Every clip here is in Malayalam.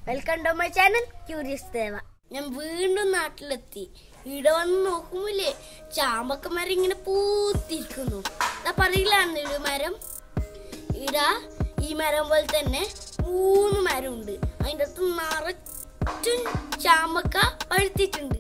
welcome to my channel curious Deva ഞാൻ വീണ്ടും നാട്ടിലെത്തി ഇവിടെ വന്ന് നോക്കുമ്പോലേ ചാമ്പക്ക മരം ഇങ്ങനെ പൂത്തിരിക്കുന്നു ഇതാ പറയില്ലാന്ന് ഒരു മരം ഇടാ ഈ മരം പോലെ തന്നെ മൂന്ന് മരം ഉണ്ട് അതിൻ്റെ അകത്ത് നിറച്ചും ചാമ്പക്ക പഴുത്തിട്ടുണ്ട്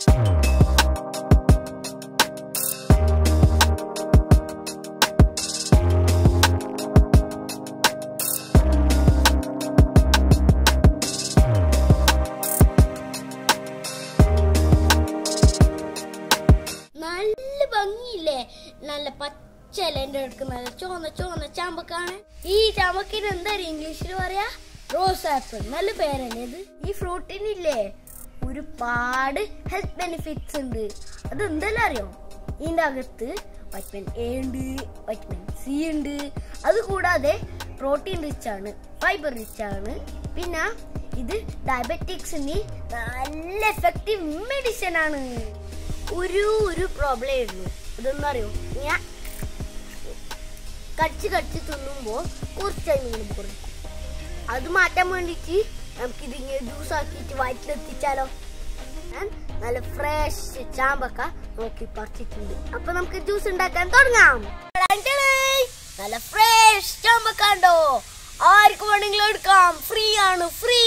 നല്ല ഭംഗിയില്ലേ നല്ല പച്ചലേന്റെ അടുക്ക് നല്ല ചോന്ന ചോന്ന ചാമ്പക്കാണ് ഈ ചാമ്പക്കിന് എന്താ ഇംഗ്ലീഷിൽ പറയാ റോസ് ആപ്പിൾ നല്ല പേരല്ലേ ഇത് ഈ ഫ്രൂട്ടിനില്ലേ ഒരുപാട് ഹെൽത്ത് ബെനിഫിറ്റ്സ് ഉണ്ട് അത് എന്തെല്ലാം അറിയോ ഇതിന്റെ അകത്ത് വൈറ്റമിൻ എ ഉണ്ട് വൈറ്റമിൻ സി ഉണ്ട് അത് കൂടാതെ പ്രോട്ടീൻ റിച്ച് ആണ് ഫൈബർ റിച്ച് ആണ് പിന്നെ ഇത് ഡയബറ്റിക്സിന് നല്ല എഫക്റ്റീവ് മെഡിസിൻ ആണ് ഒരു ഒരു പ്രോബ്ലം ആയിരുന്നു ഇതെന്ന് അറിയോ ഞാൻ കടിച്ച് കടിച്ച് തിന്നുമ്പോൾ കുറച്ച് ഇങ്ങനെ കുറയും അത് മാറ്റാൻ വേണ്ടിയിട്ട് നമുക്ക് ഇതിങ്ങനെ ജ്യൂസ് ആക്കിയിട്ട് വയറ്റിലെത്തിച്ചാലോ ഞാൻ നല്ല ഫ്രഷ് ചാമ്പക്ക നോക്കി പറിച്ചിട്ടുണ്ട് അപ്പൊ നമുക്ക് ജ്യൂസ് ഉണ്ടാക്കാൻ തുടങ്ങാം നല്ല ഫ്രഷ് ചാമ്പക്ക ഉണ്ടോ ആർക്ക് വേണമെങ്കിലും എടുക്കാം ഫ്രീ ആണ് ഫ്രീ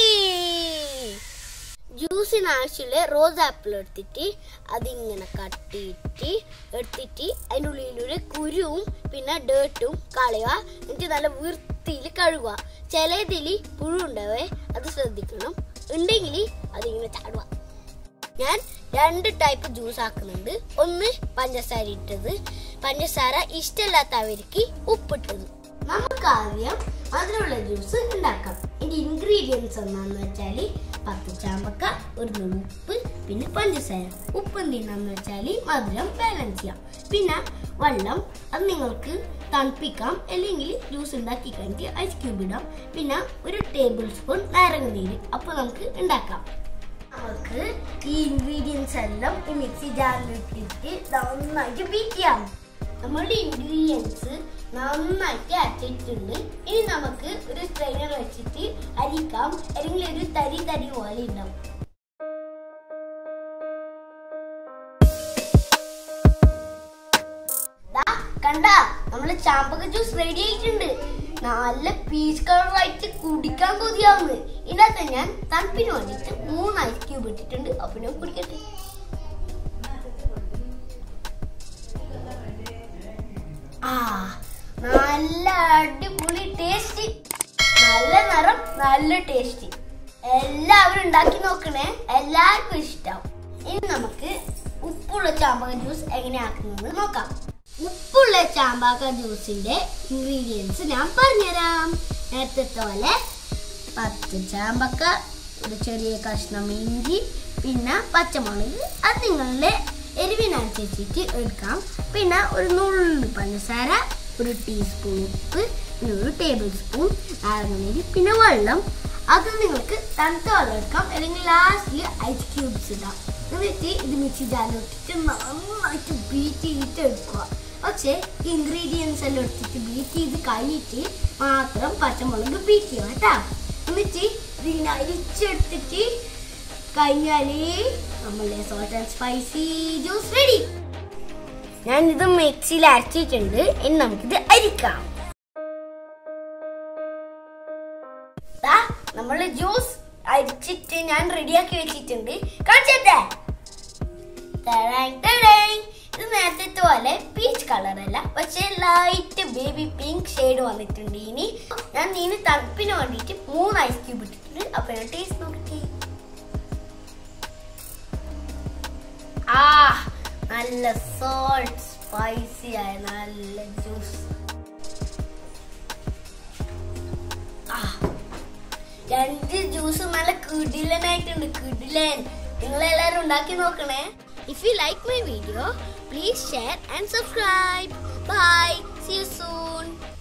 ജ്യൂസിന് ആവശ്യമുള്ള റോസ് ആപ്പിൾ എടുത്തിട്ട് അതിങ്ങനെ കട്ടിയിട്ട് എടുത്തിട്ട് അതിൻ്റെ ഉള്ളിലൊരു കുരുവും പിന്നെ ഡേർട്ടും കളയുക എന്നിട്ട് നല്ല വൃത്തിയിൽ കഴുകുക ചിലതിൽ പുഴു ഉണ്ടാവേ അത് ശ്രദ്ധിക്കണം ഉണ്ടെങ്കിൽ അതിങ്ങനെ ചാടുക ഞാൻ രണ്ട് ടൈപ്പ് ജ്യൂസ് ആക്കുന്നുണ്ട് ഒന്ന് പഞ്ചസാര ഇട്ടത് പഞ്ചസാര ഇഷ്ടമില്ലാത്തവർക്ക് ഉപ്പിട്ടത് നമുക്ക് ആദ്യം മധുരമുള്ള ജ്യൂസ് ഉണ്ടാക്കാം ഇതിന്റെ ഇൻഗ്രീഡിയൻസ് എന്താന്ന് വെച്ചാൽ പത്ത് ചാമ്പക്ക ഒരു നുള്ളി ഉപ്പ് പിന്നെ പഞ്ചസാര ഉപ്പ് എന്തിനാന്ന് വെച്ചാൽ മധുരം ബാലൻസ് ചെയ്യാം പിന്നെ വെള്ളം അത് നിങ്ങൾക്ക് തണുപ്പിക്കാം അല്ലെങ്കിൽ ജ്യൂസ് ഉണ്ടാക്കി കഴിഞ്ഞിട്ട് ഐസ് ക്യൂബ് ഇടാം പിന്നെ ഒരു ടേബിൾ സ്പൂൺ നാരങ്ങ നീര് അപ്പോൾ നമുക്ക് ഉണ്ടാക്കാം നമുക്ക് ഈ ഇൻഗ്രീഡിയൻസ് എല്ലാം ഈ മിക്സി ജാറിൽ ഇട്ടിട്ട് നന്നായിട്ട് ബീറ്റ് ചെയ്യാം നമ്മളുടെ ഇൻഗ്രീഡിയൻസ് നന്നായിട്ട് അരച്ചിട്ടുണ്ട് ഇനി നമുക്ക് ഒരു സ്ട്രെയിനർ വെച്ചിട്ട് അരിക്കാം അല്ലെങ്കിൽ ഒരു തരി തരി പോലെ ഉണ്ടാവും ദാ, കണ്ടാ നമ്മള് ചാമ്പക ജ്യൂസ് റെഡി ആയിട്ടുണ്ട് നല്ല പീച്ച് കളറായിട്ട് കുടിക്കാൻ കൊതിയാവുന്നു ഇതിനകത്ത് ഞാൻ തണുപ്പിന് വേണ്ടിയിട്ട് മൂന്ന് ഐസ് ക്യൂബ് ഇട്ടിട്ടുണ്ട് അപ്പൊ ഞാൻ കുടിക്കട്ടെ ആ നല്ല അടിപൊളി ടേസ്റ്റ് നല്ല നിറം നല്ല ടേസ്റ്റ് എല്ലാവരും ഉണ്ടാക്കി നോക്കണേ എല്ലാവർക്കും ഇഷ്ടാവും ഇനി നമുക്ക് ഉപ്പുള്ള ചാമ്പക ജ്യൂസ് എങ്ങനെയാക്കുന്നത് നോക്കാം ഉപ്പുള്ള ചാമ്പാക്ക ജ്യൂസിന്റെ ഇൻഗ്രീഡിയൻസ് ഞാൻ പറഞ്ഞുതരാം നേരത്തെ പോലെ പത്ത് ചാമ്പക്ക ഒരു ചെറിയ കഷ്ണം ഇഞ്ചി പിന്നെ പച്ചമുളക് അത് നിങ്ങളുടെ എരിവിനനുസരിച്ചിട്ട് എടുക്കാം പിന്നെ ഒരു നുള്ളു പഞ്ചസാര ഒരു ടീസ്പൂൺ ഉപ്പ് പിന്നെ ഒരു ടേബിൾ സ്പൂൺ നാരങ്ങനീര് പിന്നെ വെള്ളം അത് നിങ്ങൾക്ക് തണുത്ത വെള്ളം എടുക്കാം അല്ലെങ്കിൽ ലാസ്റ്റിൽ ഐസ് ക്യൂബ്സ് ഇടാം എന്നിട്ട് ഇത് മിക്സി ജാറിലിട്ടിട്ട് നന്നായിട്ട് ബീറ്റ് ചെയ്തിട്ട് എടുക്കുക പക്ഷേ ഇൻഗ്രീഡിയൻസ് എല്ലാം എടുത്തിട്ട് ബീറ്റ് ചെയ്ത് കഴിഞ്ഞിട്ട് മാത്രം പച്ചമുളക് ബീറ്റ് ചെയ്യാം കേട്ടാ എന്നിട്ട് ഇതിങ്ങനെ അരിച്ചെടുത്തിട്ട് കഴിഞ്ഞാല് നമ്മളെ salt and spicy juice ready ഞാൻ ഇത് മിക്സിയിൽ അരച്ചിട്ടുണ്ട് ഇനി നമുക്കിത് അരിക്കാം ദാ, നമ്മള് ജ്യൂസ് അരിച്ചിട്ട് ഞാൻ റെഡിയാക്കി വെച്ചിട്ടുണ്ട് കാണിച്ചേ ഇത് നേരത്തെ പോലെ പീച്ച് കളർ അല്ല പക്ഷെ ലൈറ്റ് ബേബി പിങ്ക് ഷെയ്ഡ് വന്നിട്ടുണ്ട് ഇനി ഞാൻ ഇതിന് തണുപ്പിന് വേണ്ടിയിട്ട് മൂന്ന് ഐസ് ക്യൂബ് ഇട്ടിട്ടുണ്ട് അപ്പൊ ഞാൻ ടേസ്റ്റ് നോക്കി ആ നല്ല സോൾട്ട് സ്പൈസി ആയ നല്ല ജ്യൂസ് രണ്ട് ജ്യൂസ് നല്ല കിടിലനായിട്ടുണ്ട് കിടിലൻ നിങ്ങൾ എല്ലാവരും ഉണ്ടാക്കി നോക്കണേ if you like my video please share and subscribe bye see you soon